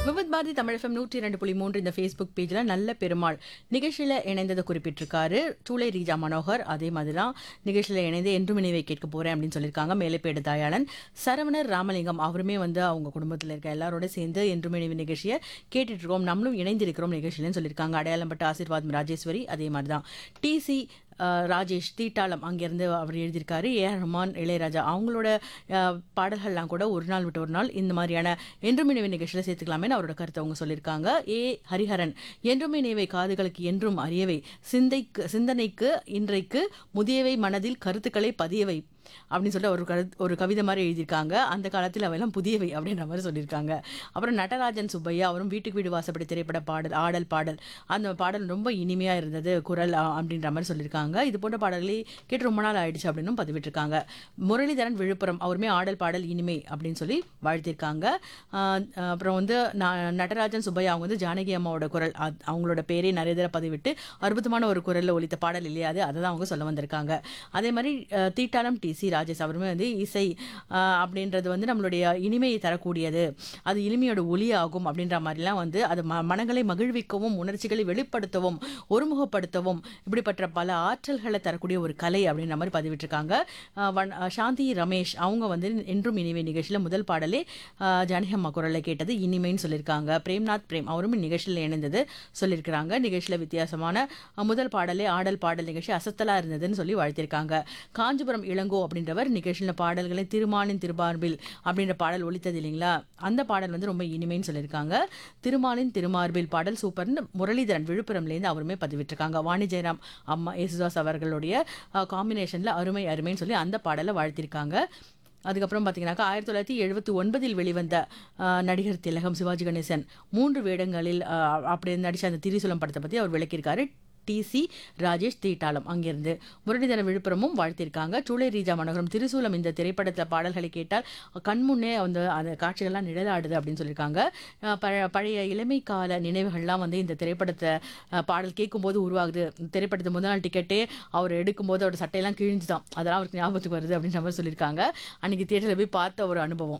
Vividh Bharathi Tamil FM நூற்றி ரெண்டு புள்ளி மூன்று இந்த ஃபேஸ்புக் பேஜில் நல்ல பெருமாள் நிகழ்ச்சியில் இணைந்ததை குறிப்பிட்டிருக்காரு சூளை ரீஜா மனோகர் அதே மாதிரி தான் நிகழ்ச்சியில் இணைந்து என்றும் நினைவை கேட்க போகிறேன் அப்படின்னு சொல்லியிருக்காங்க மேலைப்பேடு தயாளன் சரவணர் ராமலிங்கம் அவருமே வந்து அவங்க குடும்பத்தில் இருக்க எல்லாரோட சேர்ந்து என்றும் நினைவு நிகழ்ச்சியை கேட்டுட்டு இருக்கோம் நம்மளும் இணைந்திருக்கிறோம் நிகழ்ச்சியிலன்னு சொல்லியிருக்காங்க அடையாளம்பட்ட ஆசீர்வாதம் ராஜேஸ்வரி அதே மாதிரி தான் டிசி அஹ் ராஜேஷ் தீட்டாளம் அங்கேருந்து அவர் எழுதியிருக்காரு ஏ ஆர் ரஹ்மான் இளையராஜா அவங்களோட அஹ், பாடல்கள்லாம் கூட ஒரு நாள் விட்டு ஒரு நாள் இந்த மாதிரியான என்றும் நினைவு நிகழ்ச்சியில் சேர்த்துக்கலாமேன்னு அவரோட கருத்தை அவங்க சொல்லியிருக்காங்க ஏ ஹரிஹரன் என்றும் நினைவை காதுகளுக்கு என்றும் அறியவை சிந்தைக்கு சிந்தனைக்கு இன்றைக்கு முதியவை மனதில் கருத்துக்களை பதியவை அப்படின்னு சொல்லிட்டு ஒரு கரு ஒரு கவிதை மாதிரி எழுதியிருக்காங்க அந்த காலத்தில் அவையெல்லாம் புதியவை அப்படின்ற மாதிரி சொல்லியிருக்காங்க அப்புறம் நடராஜன் சுப்பையா அவரும் வீட்டுக்கு வீடு வாசப்படி திரைப்பட பாடல் ஆடல் பாடல் அந்த பாடல் ரொம்ப இனிமையாக இருந்தது குரல் அ, அப்படின்ற மாதிரி சொல்லியிருக்காங்க இது போன்ற பாடல்களை கேட்டு ரொம்ப நாள் ஆயிடுச்சு அப்படின்னும் பதிவிட்டிருக்காங்க முரளிதரன் விழுப்புரம் அவருமே ஆடல் பாடல் இனிமை அப்படின்னு சொல்லி வாழ்த்திருக்காங்க ஆ, அப்புறம் வந்து ந- நடராஜன் சுப்பையா அவங்க வந்து ஜானகி அம்மாவோட குரல் அது- அவங்களோட பேரே நிறைய தடவை பதிவிட்டு அற்புதமான ஒரு குரலில் ஒலித்த பாடல் இல்லையா அது அதை தான் அவங்க சொல்ல வந்திருக்காங்க அதே மாதிரி அஹ், தீட்டாளம் டி சி ராஜேஷ் அவருமே வந்து இசை அஹ், அப்படின்றது வந்து நம்மளுடைய இனிமையை தரக்கூடியது அது இனிமையோட ஒளியாகும் அப்படின்ற மாதிரிலாம் வந்து அது ம மனங்களை மகிழ்விக்கவும் உணர்ச்சிகளை வெளிப்படுத்தவும் ஒருமுகப்படுத்தவும் இப்படிப்பட்ட பல ஆற்றல்களை தரக்கூடிய ஒரு கலை அப்படின்ற மாதிரி பதிவிட்டிருக்காங்க அஹ், வன்- அஹ், சாந்தி ரமேஷ் அவங்க வந்து என்றும் இனிமை நிகழ்ச்சியில் முதல் பாடலே அஹ், ஜானகி அம்மா குரலை கேட்டது இனிமைன்னு சொல்லியிருக்காங்க பிரேம்நாத் பிரேம் அவரும் நிகழ்ச்சியில் இணைந்தது சொல்லியிருக்கிறாங்க நிகழ்ச்சியில் வித்தியாசமான அஹ், முதல் பாடலே ஆடல் பாடல் நிகழ்ச்சி அசத்தலா இருந்ததுன்னு சொல்லி வாழ்த்திருக்காங்க காஞ்சிபுரம் இளங்கோ அப்படின்றவர் நிகழ்ச்சியில் பாடல்களை திருமாலின் திருமார்பில் அப்படின்ற பாடல் ஒலித்தது இல்லைங்களா அந்த பாடல் வந்து ரொம்ப இனிமைன்னு சொல்லியிருக்காங்க திருமாலின் திருமார்பில் பாடல் சூப்பர்னு முரளிதரன் விழுப்புரம்லேருந்து அவருமே பதிவிட்டிருக்காங்க வாணி ஜெயராம் அம்மா யேசுதாஸ் அவர்களுடைய காம்பினேஷனில் அருமை அருமைன்னு சொல்லி அந்த பாடலை வாழ்த்திருக்காங்க அதுக்கப்புறம் பார்த்தீங்கன்னாக்கா ஆயிரத்தி தொள்ளாயிரத்தி எழுபத்தி ஒன்பதில் வெளிவந்த ஆஹ், நடிகர் திலகம் சிவாஜி கணேசன் மூன்று வேடங்களில் ஆஹ், அப்படி நடித்த அந்த திரிசூலம் படத்தை பற்றி அவர் விளக்கியிருக்காரு டிசி ராஜேஷ் தீட்டாளம் அங்கிருந்து முரளிதர விழுப்புரமும் வாழ்த்திருக்காங்க சூளை ரீஜா மனோகரம் திரிசூலம் இந்த திரைப்படத்தில் பாடல்களை கேட்டால் கண்முன்னே அந்த அந்த காட்சிகள்லாம் நிழலாடுது அப்படின்னு சொல்லியிருக்காங்க அஹ் பழ- பழைய இளமை கால நினைவுகள்லாம் வந்து இந்த திரைப்படத்தை அஹ், பாடல் கேட்கும்போது உருவாகுது இந்த திரைப்படத்தை முதல் நாள் டிக்கெட்டே அவர் எடுக்கும்போது அவரோட சட்டையெல்லாம் கிழிஞ்சு தான் அதெல்லாம் அவருக்கு ஞாபகத்துக்கு வருது அப்படின்ற மாதிரி சொல்லியிருக்காங்க அன்னைக்கு தியேட்டரில் போய் பார்த்த ஒரு அனுபவம்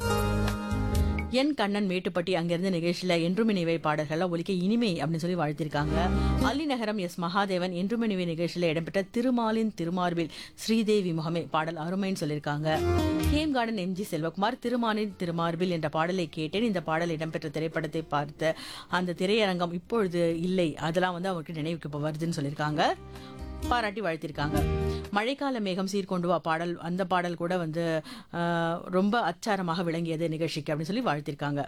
என் கண்ணன் மேட்டுப்பட்டி அங்கிருந்து நிகழ்ச்சியில் என்றும் இனிவை பாடல்கள்லாம் ஒலிக்க இனிமை அப்படின்னு சொல்லி வாழ்த்திருக்காங்க அல்லிநகரம் எஸ் மகாதேவன் என்றும் இனிவை நிகழ்ச்சியில் இடம்பெற்ற திருமாலின் திருமார்பில் ஸ்ரீதேவி முகமே பாடல் அருமைன்னு சொல்லியிருக்காங்க கேம் கார்டன் எம்ஜி செல்வகுமார் திருமாலின் திருமார்பில் என்ற பாடலை கேட்டேன் இந்த பாடல் இடம்பெற்ற திரைப்படத்தை பார்த்த அந்த திரையரங்கம் இப்பொழுது இல்லை அதெல்லாம் வந்து அவருக்கு நினைவுக்கு இப்போ வருதுன்னு சொல்லியிருக்காங்க பாராட்டி வாழ்த்திருக்காங்க மழைக்கால மேகம் சீர்கொண்டு வா பாடல் அந்த பாடல் கூட வந்து ஆஹ், ரொம்ப அச்சாரமாக விளங்கியது நிகழ்ச்சிக்கு அப்படின்னு சொல்லி வாழ்த்திருக்காங்க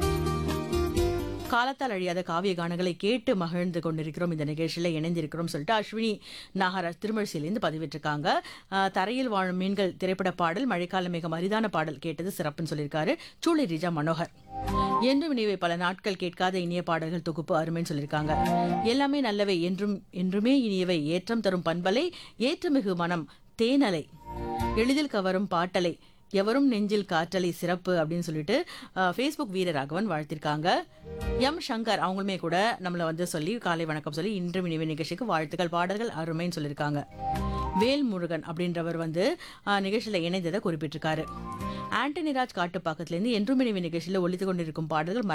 காலத்தால் அழியாத காவிய கானங்களை கேட்டு மகிழ்ந்து கொண்டிருக்கிறோம் இந்த நிகழ்ச்சியில் இணைந்திருக்கிறோம் சொல்லிட்டு அஸ்வினி நாகராஜ் திருமழிசையிலேருந்து பதிவிட்டிருக்காங்க ஆஹ், தரையில் வாழும் மீன்கள் திரைப்பட பாடல் மழைக்கால மிக அரிதான பாடல் கேட்டது சிறப்புன்னு சொல்லியிருக்காரு சூளை ரீஜா மனோகர் என்றும் நினைவை பல நாட்கள் கேட்காத இனிய பாடல்கள் தொகுப்பு அருமைன்னு சொல்லியிருக்காங்க எல்லாமே நல்லவை என்றும் என்றுமே இனியவை ஏற்றம் தரும் பண்பலை ஏற்றமிகு மனம் தேனலை எளிதில் கவரும் பாட்டலை எவரும் நெஞ்சில் காற்றலை சிறப்பு அப்படின்னு சொல்லிட்டு ஃபேஸ்புக் வீரராகவன் வாழ்த்திருக்காங்க எம் சங்கர் அவங்களுமே கூட நம்மளை வந்து சொல்லி காலை வணக்கம் சொல்லி இன்று நினைவு நிகழ்ச்சிக்கு வாழ்த்துக்கள் பாடல்கள் அருமைன்னு சொல்லியிருக்காங்க வேல் முருகன் அப்படின்றவர் வந்து நிகழ்ச்சியில் இணைந்ததை குறிப்பிட்டிருக்காரு ஆண்டனி ராஜ் காட்டுப்பாக்கத்திலேருந்து என்றும் நினைவு நிகழ்ச்சியில் ஒலித்து கொண்டிருக்கும் பாடல்கள்